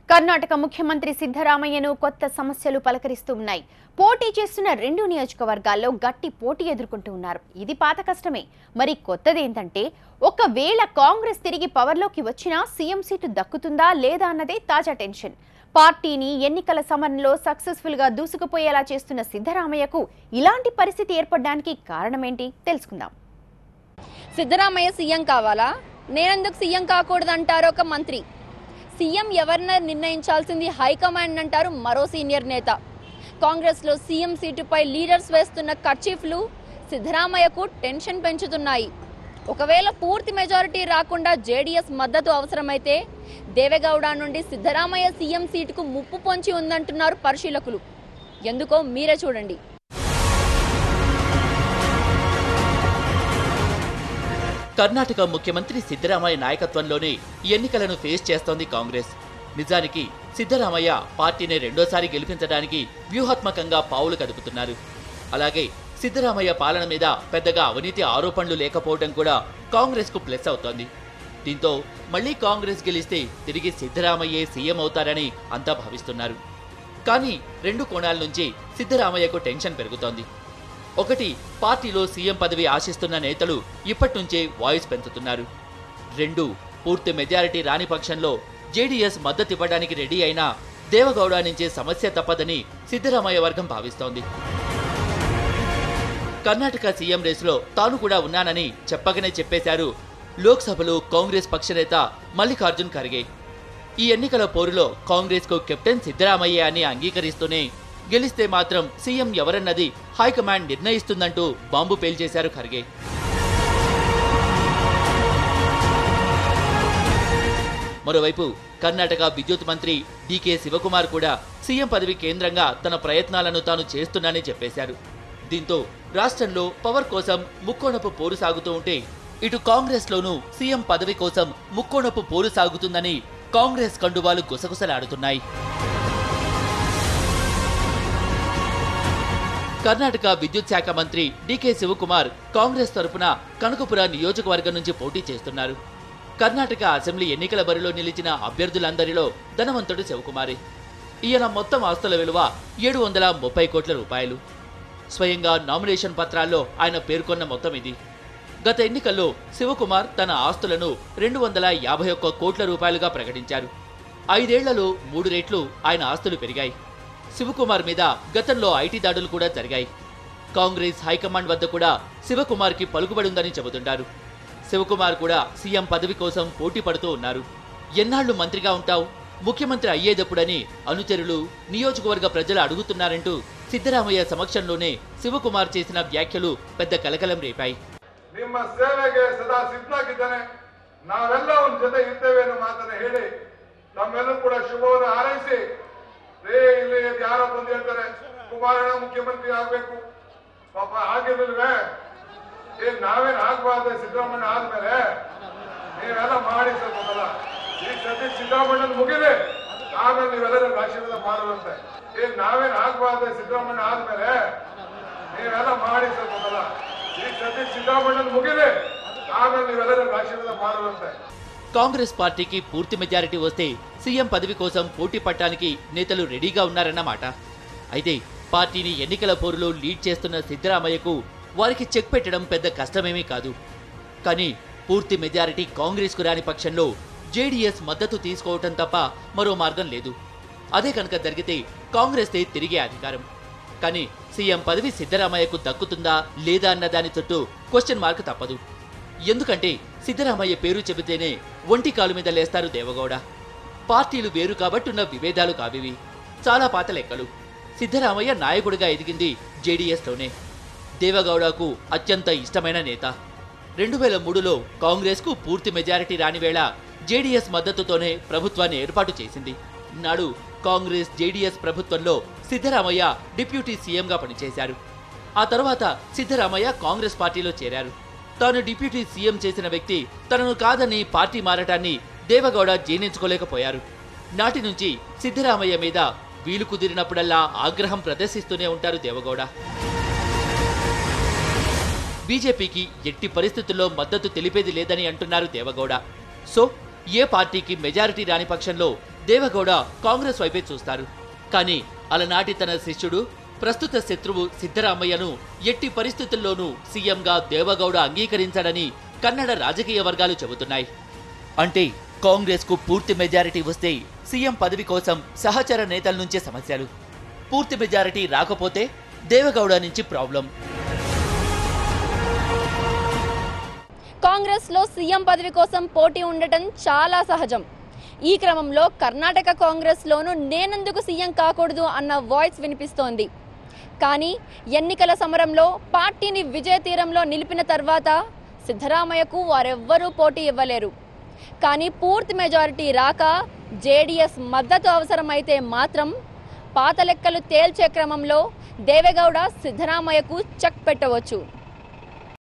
కర్ణాటక ముఖ్యమంత్రి సిద్ధరామయ్యను కొత్త సమస్యలు పలకరిస్తూ ఉన్నాయి పోటీ చేస్తున్న రెండు నియోజకవర్గాల్లో గట్టి పోటీ ఎదుర్కొంటూ ఉన్నారు ఇది పాత కష్టమే మరి కొత్తదేంటంటే ఒకవేళ కాంగ్రెస్ తిరిగి పవర్లోకి వచ్చినా సీఎం సీటు దక్కుతుందా లేదా అన్నదే తాజా టెన్షన్ పార్టీని ఎన్నికల సమరంలో సక్సెస్ఫుల్ గా దూసుకుపోయేలా చేస్తున్న సిద్ధరామయ్యకు ఇలాంటి పరిస్థితి ఏర్పడడానికి కారణమేంటి తెలుసుకుందాం సిద్ధరామయ్య సీఎం కావాలా నేనెందుకు సీఎం కాకూడదంటారు ఒక మంత్రి సీఎం ఎవరిన నిర్ణయించాల్సింది హైకమాండ్ అంటారు మరో సీనియర్ నేత కాంగ్రెస్లో సీఎం సీటుపై లీడర్స్ వేస్తున్న కర్చీఫ్లు సిద్ధరామయ్యకు టెన్షన్ పెంచుతున్నాయి ఒకవేళ పూర్తి మెజారిటీ రాకుండా జేడీఎస్ మద్దతు అవసరమైతే దేవేగౌడ నుండి సిద్ధరామయ్య సీఎం సీటుకు ముప్పు పొంచి ఉందంటున్నారు పరిశీలకులు ఎందుకో మీరే చూడండి కర్ణాటక ముఖ్యమంత్రి సిద్ధరామయ్య నాయకత్వంలోనే ఎన్నికలను ఫేస్ చేస్తోంది కాంగ్రెస్ నిజానికి సిద్ధరామయ్య పార్టీని రెండోసారి గెలిపించడానికి వ్యూహాత్మకంగా పావులు కదుపుతున్నారు అలాగే సిద్ధరామయ్య పాలన మీద పెద్దగా అవినీతి ఆరోపణలు లేకపోవడం కూడా కాంగ్రెస్కు ప్లస్ అవుతోంది దీంతో మళ్లీ కాంగ్రెస్ గెలిస్తే తిరిగి సిద్ధరామయ్యే సీఎం అవుతారని అంతా భావిస్తున్నారు కానీ రెండు కోణాల నుంచి సిద్ధరామయ్యకు టెన్షన్ పెరుగుతోంది ఒకటి పార్టీలో సీఎం పదవి ఆశిస్తున్న నేతలు ఇప్పటినుంచే వాయిస్ పెంచుతున్నారు రెండు పూర్తి మెజారిటీ రాని పక్షంలో జేడీఎస్ మద్దతివ్వడానికి రెడీ అయినా దేవగౌడ నుంచే సమస్య తప్పదని సిద్ధరామయ్య వర్గం భావిస్తోంది కర్ణాటక సీఎం రేసులో తాను కూడా ఉన్నానని చెప్పగానే చెప్పేశారు లోక్సభలో కాంగ్రెస్ పక్షనేత మల్లికార్జున్ ఖర్గే ఈ ఎన్నికల పోరులో కాంగ్రెస్కు కెప్టెన్ సిద్ధరామయ్య అని అంగీకరిస్తూనే గెలిస్తే మాత్రం సీఎం ఎవరన్నది హైకమాండ్ నిర్ణయిస్తుందంటూ బాంబు పేల్చేశారు ఖర్గే మరోవైపు కర్ణాటక విద్యుత్ మంత్రి డీకే శివకుమార్ కూడా సీఎం పదవి కేంద్రంగా తన ప్రయత్నాలను తాను చేస్తున్నానని చెప్పేశారు దీంతో రాష్ట్రంలో పవర్ కోసం ముక్కోణపు పోరు సాగుతూ ఉంటే ఇటు కాంగ్రెస్లోనూ సీఎం పదవి కోసం ముక్కోణపు పోరు సాగుతుందని కాంగ్రెస్ కండువాలు గుసగుసలాడుతున్నాయి కర్ణాటక విద్యుత్ శాఖ మంత్రి డీకే శివకుమార్ కాంగ్రెస్ తరపున కనకపుర నియోజకవర్గం నుంచి పోటీ చేస్తున్నారు కర్ణాటక అసెంబ్లీ ఎన్నికల బరిలో నిలిచిన అభ్యర్థులందరిలో ధనవంతుడు శివకుమారి ఈయన మొత్తం ఆస్తుల విలువ ఏడు వందల ముప్పై కోట్ల రూపాయలు స్వయంగా నామినేషన్ పత్రాల్లో ఆయన పేర్కొన్న మొత్తం ఇది గత ఎన్నికల్లో శివకుమార్ తన ఆస్తులను రెండు వందల యాభై ఒక్క కోట్ల రూపాయలుగా ప్రకటించారు ఐదేళ్లలో మూడు రెట్లు ఆయన ఆస్తులు పెరిగాయి శివకుమార్ మీద గతంలో ఐటీ దాడులు కూడా జరిగాయి కాంగ్రెస్ హైకమాండ్ వద్ద కూడా శివకుమార్కి పలుకుబడి ఉందని చెబుతుంటారు శివకుమార్ కూడా సీఎం పదవి కోసం పోటీ పడుతూ ఉన్నారు ఎన్నాళ్లు మంత్రిగా ఉంటావు ముఖ్యమంత్రి అయ్యేదప్పుడని అనుచరులు నియోజకవర్గ ప్రజలు అడుగుతున్నారంటూ సిద్ధరామయ్య సమక్షంలోనే శివకుమార్ చేసిన వ్యాఖ్యలు పెద్ద కలకలం రేపాయి ನಿಮ್ಮ ಸೇವೆಗೆ ಸದಾ ಸಿದ್ಧನಾಗಿದ್ದೇನೆ ನಾವೆಲ್ಲ ಒಂದ್ ಜೊತೆ ಇರ್ತೇವೆ ಅನ್ನೋ ಮಾತನ್ನ ಹೇಳಿ ನಮ್ಮೆಲ್ಲರೂ ಕೂಡ ಶುಭವನ್ನು ಹಾರೈಸಿ ರೇ ಇಲ್ಲಿ ಯಾರೋ ಬಂದು ಹೇಳ್ತಾರೆ ಕುಮಾರಣ್ಣ ಮುಖ್ಯಮಂತ್ರಿ ಆಗ್ಬೇಕು ಪಾಪ ಆಗಿರ್ಲಿಲ್ವೇ ಏನ್ ನಾವೇನ್ ಆಗ್ಬಾರ್ದು ಸಿದ್ದರಾಮಣ್ಣ ಆದ್ಮೇಲೆ ನೀವೆಲ್ಲ ಮಾಡಿ ಸ್ವಲ್ಪ ಮೊದಲ ಈ ಸದ್ಯ ಸಿದ್ದರಾಮಣ್ಣನ ಮುಗಿಲಿ ಆಮೇಲೆ ನೀವೆಲ್ಲ ನಮ್ಗೆ ಆಶೀರ್ವಾದ ಮಾಡುವಂತೆ ಏನ್ ನಾವೇನ್ ಆಗ್ಬಾರ್ದು ಸಿದ್ದರಾಮಣ್ಣ ಆದ್ಮೇಲೆ ನೀವೆಲ್ಲ ಮಾಡಿ ಸ್ವಲ್ಪ ಮೊದಲ ಈ ಸದ್ಯ ಸಿದ್ದರಾಮಣ್ಣನ ಮುಗಿಲಿ ಆಮೇಲೆ ನೀವೆಲ್ಲ ನಮ್ಗೆ ಆಶೀರ್ವಾದ ಮಾಡುವಂತೆ కాంగ్రెస్ పార్టీకి పూర్తి మెజారిటీ వస్తే సీఎం పదవి కోసం పోటీ పట్టడానికి నేతలు రెడీగా ఉన్నారన్నమాట అయితే పార్టీని ఎన్నికల పోరులో లీడ్ చేస్తున్న సిద్ధరామయ్యకు వారికి చెక్ పెట్టడం పెద్ద కష్టమేమీ కాదు కానీ పూర్తి మెజారిటీ కాంగ్రెస్కు రాని పక్షంలో జేడీఎస్ మద్దతు తీసుకోవటం తప్ప మరో మార్గం లేదు అదే కనుక జరిగితే కాంగ్రెస్దే తిరిగే అధికారం కానీ సీఎం పదవి సిద్ధరామయ్యకు దక్కుతుందా లేదా అన్న దాని చుట్టూ క్వశ్చన్ మార్క్ తప్పదు ఎందుకంటే సిద్ధరామయ్య పేరు చెబితేనే ఒంటి కాలు మీద లేస్తారు దేవగౌడ పార్టీలు వేరు కాబట్టున్న విభేదాలు కావివి చాలా పాత లెక్కలు సిద్ధరామయ్య నాయకుడిగా ఎదిగింది జేడీఎస్లోనే దేవగౌడకు అత్యంత ఇష్టమైన నేత రెండు వేల మూడులో కాంగ్రెస్కు పూర్తి మెజారిటీ రాని వేళ జేడీఎస్ మద్దతుతోనే ప్రభుత్వాన్ని ఏర్పాటు చేసింది నాడు కాంగ్రెస్ జేడీఎస్ ప్రభుత్వంలో సిద్ధరామయ్య డిప్యూటీ సీఎంగా పనిచేశారు ఆ తర్వాత సిద్ధరామయ్య కాంగ్రెస్ పార్టీలో చేరారు తాను డిప్యూటీ సీఎం చేసిన వ్యక్తి తనను కాదని పార్టీ మారటాన్ని దేవగౌడ జీర్ణించుకోలేకపోయారు నాటి నుంచి సిద్ధరామయ్య మీద వీలు కుదిరినప్పుడల్లా ఆగ్రహం ప్రదర్శిస్తూనే ఉంటారు దేవగౌడ బీజేపీకి ఎట్టి పరిస్థితుల్లో మద్దతు తెలిపేది లేదని అంటున్నారు దేవగౌడ సో ఏ పార్టీకి మెజారిటీ రాని పక్షంలో దేవగౌడ కాంగ్రెస్ వైపే చూస్తారు కానీ అలనాటి తన శిష్యుడు ప్రస్తుత శత్రువు సిద్ధరామయ్యను ఎట్టి పరిస్థితుల్లోనూ సీఎంగా దేవగౌడ అంగీకరించాడని కన్నడ రాజకీయ వర్గాలు చెబుతున్నాయి అంటే కాంగ్రెస్ కు పూర్తి మెజారిటీ వస్తే సీఎం పదవి కోసం సహచర నేతల నుంచే సమస్యలు పూర్తి మెజారిటీ రాకపోతే దేవగౌడ నుంచి ప్రాబ్లం కాంగ్రెస్ లో సీఎం పదవి కోసం పోటీ ఉండటం చాలా సహజం ఈ క్రమంలో కర్ణాటక కాంగ్రెస్ లోనూ నేనెందుకు సీఎం కాకూడదు అన్న వాయిస్ వినిపిస్తోంది కానీ ఎన్నికల సమరంలో పార్టీని విజయ తీరంలో నిలిపిన తర్వాత సిద్ధరామయ్యకు వారెవ్వరూ పోటీ ఇవ్వలేరు కానీ పూర్తి మెజారిటీ రాక జేడీఎస్ మద్దతు అవసరమైతే మాత్రం పాత లెక్కలు తేల్చే క్రమంలో దేవేగౌడ సిద్ధరామయ్యకు చెక్ పెట్టవచ్చు